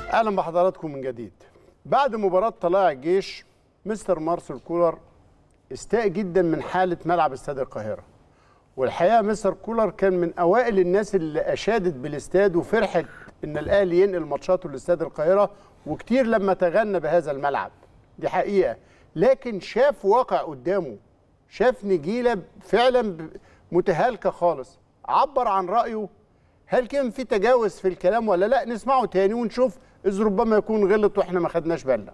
اهلا بحضراتكم من جديد بعد مباراه طلائع الجيش مستر مارسيل كولر استاء جدا من حاله ملعب استاد القاهره والحقيقه مستر كولر كان من اوائل الناس اللي اشادت بالاستاد وفرحت ان الاهلي ينقل ماتشاته لاستاد القاهره وكتير لما تغنى بهذا الملعب دي حقيقه لكن شاف واقع قدامه شاف نجيله فعلا متهالكه خالص عبر عن رايه هل كان في تجاوز في الكلام ولا لا نسمعه تاني ونشوف اذ ربما يكون غلط واحنا ما خدناش بالنا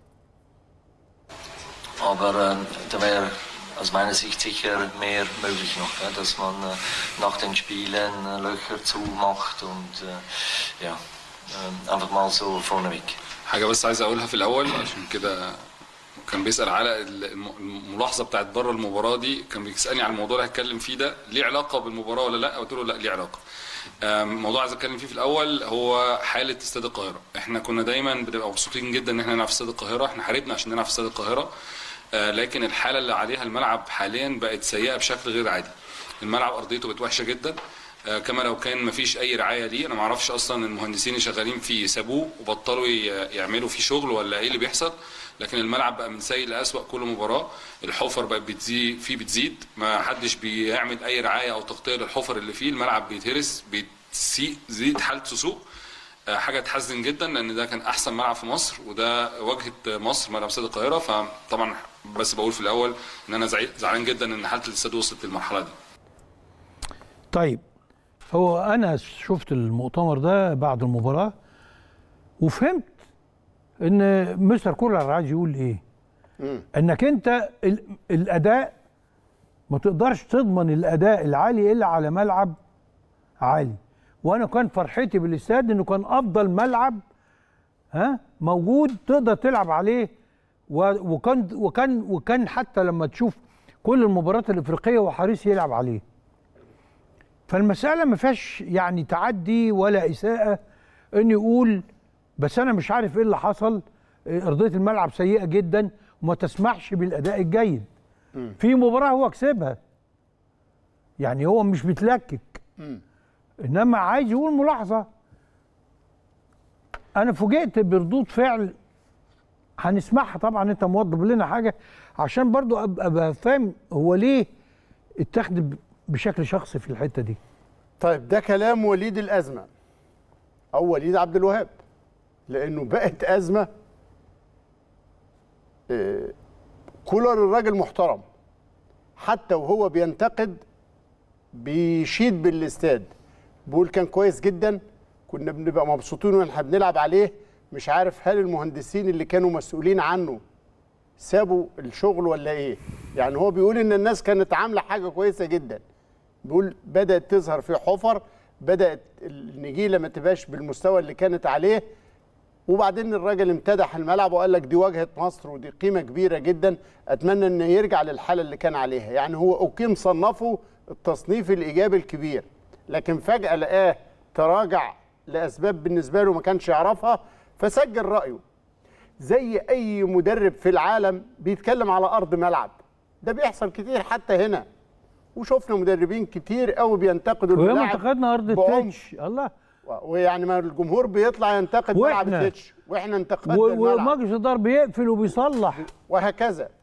Aber äh, da wäre aus meiner Sicht sicher mehr möglich noch, ja, dass man äh, nach den Spielen äh, Löcher zumacht und äh, ja, äh, einfach mal so vorneweg. حاجه بس عايز اقولها في الاول عشان كده كان بيسال على الم- الملاحظه بتاعت بره المباراه دي كان بيسالني على الموضوع اللي هتكلم فيه ده ليه علاقه بالمباراه ولا لا قلت له لا ليه علاقه آم، موضوع عايز اتكلم فيه في الاول هو حاله استاد القاهره احنا كنا دايما بنبقى مبسوطين جدا ان احنا نلعب في استاد القاهره احنا حاربنا عشان نلعب في استاد القاهره آه، لكن الحاله اللي عليها الملعب حاليا بقت سيئه بشكل غير عادي الملعب ارضيته بقت وحشه جدا آه، كما لو كان مفيش اي رعايه ليه انا ما اعرفش اصلا المهندسين اللي شغالين فيه سابوه وبطلوا ي- يعملوا فيه شغل ولا ايه اللي بيحصل لكن الملعب بقى من سيء لاسوء كل مباراه الحفر بقت بتزيد فيه بتزيد ما حدش بيعمل اي رعايه او تغطيه للحفر اللي فيه الملعب بيتهرس بتزيد زيد حالته سوء آه، حاجه تحزن جدا لان ده كان احسن ملعب في مصر وده واجهه مصر ملعب استاد القاهره فطبعا بس بقول في الاول ان انا زعي- زعلان جدا ان حاله الاستاد وصلت للمرحله دي طيب هو انا شفت المؤتمر ده بعد المباراه وفهمت ان مستر كولر عايز يقول ايه انك انت ال- الاداء ما تقدرش تضمن الاداء العالي الا على ملعب عالي وانا كان فرحتي بالاستاد انه كان افضل ملعب ها موجود تقدر تلعب عليه و- وكان وكان وكان حتى لما تشوف كل المباريات الافريقيه وحريص يلعب عليه فالمسألة ما فيهاش يعني تعدي ولا إساءة إنه يقول بس أنا مش عارف إيه اللي حصل إيه، أرضية الملعب سيئة جدا وما تسمحش بالأداء الجيد في مباراة هو كسبها يعني هو مش بيتلكك إنما عايز يقول ملاحظة أنا فوجئت بردود فعل هنسمعها طبعا أنت موضب لنا حاجة عشان برضو أبقى أبقى فاهم هو ليه اتخذ بشكل شخصي في الحتة دي طيب ده كلام وليد الازمه او وليد عبد الوهاب لانه بقت ازمه آه، كولر الراجل محترم حتى وهو بينتقد بيشيد بالاستاد بيقول كان كويس جدا كنا بنبقى مبسوطين واحنا بنلعب عليه مش عارف هل المهندسين اللي كانوا مسؤولين عنه سابوا الشغل ولا ايه يعني هو بيقول ان الناس كانت عامله حاجه كويسه جدا بيقول بدات تظهر في حفر بدات النجيله ما تبقاش بالمستوى اللي كانت عليه وبعدين الراجل امتدح الملعب وقال لك دي واجهه مصر ودي قيمه كبيره جدا اتمنى ان يرجع للحاله اللي كان عليها يعني هو اقيم صنفه التصنيف الايجابي الكبير لكن فجاه لقاه تراجع لاسباب بالنسبه له ما كانش يعرفها فسجل رايه زي اي مدرب في العالم بيتكلم على ارض ملعب ده بيحصل كتير حتى هنا وشفنا مدربين كتير قوي بينتقدوا ويوم الملاعب انتقدنا ارض بعنف. التتش الله ويعني ما الجمهور بيطلع ينتقد ملعب وإحنا. التتش واحنا انتقدنا و- الملعب ومجلس الاداره بيقفل وبيصلح وهكذا